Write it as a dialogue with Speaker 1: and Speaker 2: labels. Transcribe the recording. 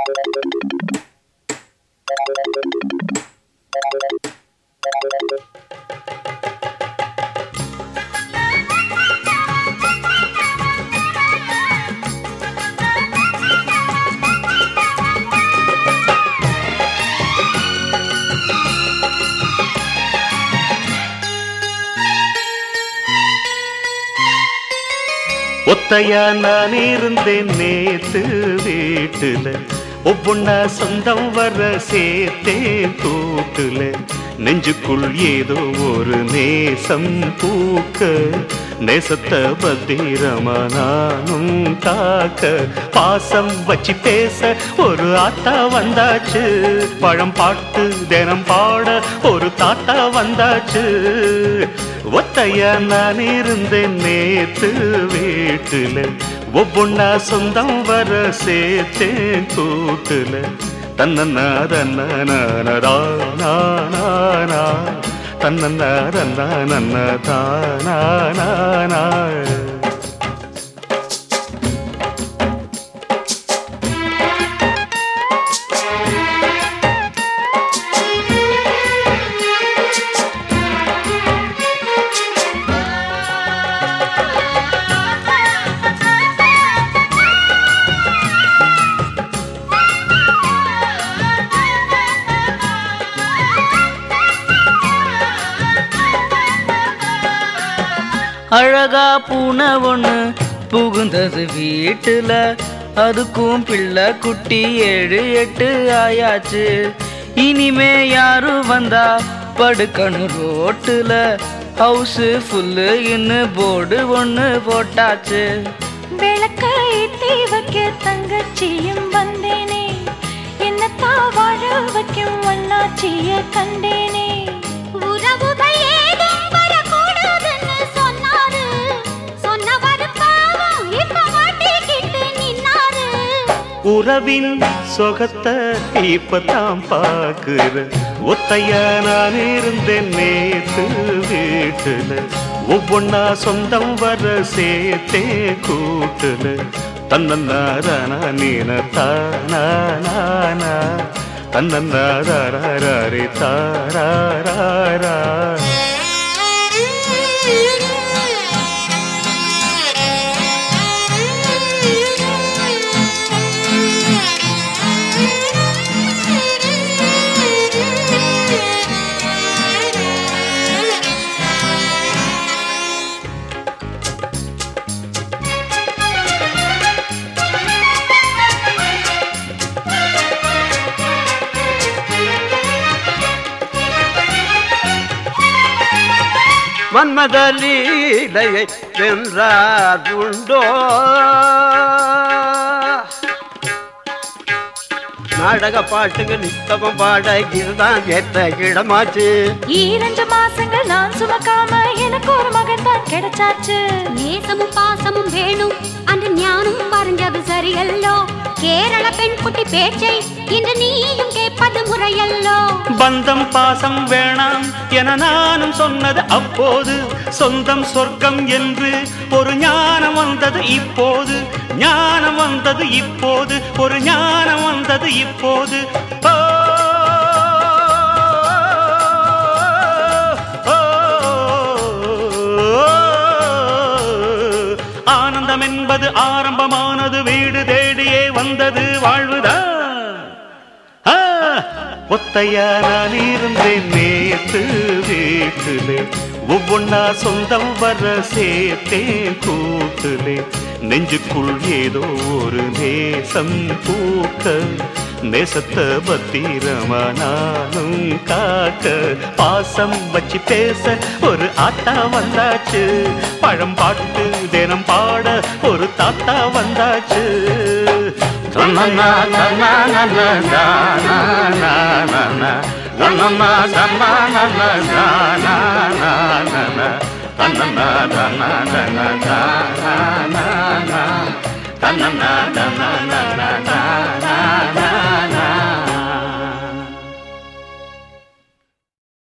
Speaker 1: ஒத்தையா நான் இருந்தேன் நேத்து வீட்டுல ஒவ்வொன்னா சொந்தம் வர சேர்த்தேன் கூட்டுல நெஞ்சுக்குள் ஏதோ ஒரு நேசம் பூக்க நேசத்தை பத்திரமா நானும் காக்க பாசம் வச்சு பேச ஒரு ஆத்தா வந்தாச்சு பழம் பாட்டு தினம் பாட ஒரு தாத்தா வந்தாச்சு ஒத்தையா நான் இருந்தேன் நேத்து வீட்டுல ஒவ்வொன்னா சொந்தம் வர சேர்த்தேன் கூட்டுல தன்னன்னா தன்னனா தன்னன்னா தன்னா தானா
Speaker 2: அழகா பூனை ஒண்ணு புகுந்தது வீட்டுல அதுக்கும் பிள்ளை குட்டி ஏழு எட்டு ஆயாச்சு இனிமே யாரும் வந்தா படுக்கணும் ரோட்டுல ஹவுஸ் ஃபுல்லு இன்னு போர்டு ஒண்ணு போட்டாச்சு
Speaker 3: விளக்க ஏத்தி வைக்க தங்கச்சியும் வந்தேனே என்னத்தான் வாழ வைக்கும் வண்ணாச்சிய கண்டேனே உறவுகள் ஏதும் வரக்கூடாதுன்னு சொன்னாரு சொன்னவர் பாவம் இப்ப மாட்டிக்கிட்டு நின்னாரு
Speaker 1: உறவின் சொகத்தை இப்பதான் பாக்குற ஒத்தையா நான் இருந்தேன் நேத்து வீட்டுல ஒவ்வொன்னா சொந்தம் வர சேர்த்தே கூட்டுல தன்னன்னாரானா நீன தானா தன்னன்னாரே தாரா
Speaker 4: மன்மத லீலையை வென்றார் உண்டோ நாடக பாட்டுக்கு நித்தமும் பாட இதுதான் ஏற்ற இடமாச்சு
Speaker 3: ஈரஞ்சு மாசங்கள் நான் சுமக்காம எனக்கு ஒரு மகன் தான் கிடைச்சாச்சு
Speaker 5: நேசமும் பாசமும் வேணும் அன்று ஞானம் வரைஞ்சது சரியல்லோ கேரள பெண் குட்டி பேச்சை இன்று நீயும் கேட்பது முறையல்லோ
Speaker 1: பந்தம் பாசம் வேணாம் என நானும் சொன்னது அப்போது சொந்தம் சொர்க்கம் என்று ஒரு ஞானம் வந்தது இப்போது ஞானம் வந்தது இப்போது ஒரு ஞானம் வந்தது இப்போது ஓ, ஓ, ஓ, ஆனந்தம் என்பது ஆரம்பமானது வீடு தேடியே வந்தது வாழ்வுதான் ஆ, ஒத்தையா நான் இருந்தேன் நேத்து வீட்டுலே ஒவ்வொன்னா சொந்தம் வர சேர்த்தேன் கூட்டுலே நெஞ்சுக்குள் ஏதோ ஒரு நேசம் பூக்க நேசத்தை பத்திரமா நானும் காக்க பாசம் வச்சு பேச ஒரு ஆத்தா வந்தாச்சு பழம் பாட்டு தினம் பாட ஒரு தாத்தா வந்தாச்சு தன்னன்னா தன்னானன்னா தானானானா. தன்னன்னா தன்னானன்னா தானானானா. தன்னன்னா தன்னானன்னா தானானானா. தன்னன்னா தன்னானன்னா தானானா.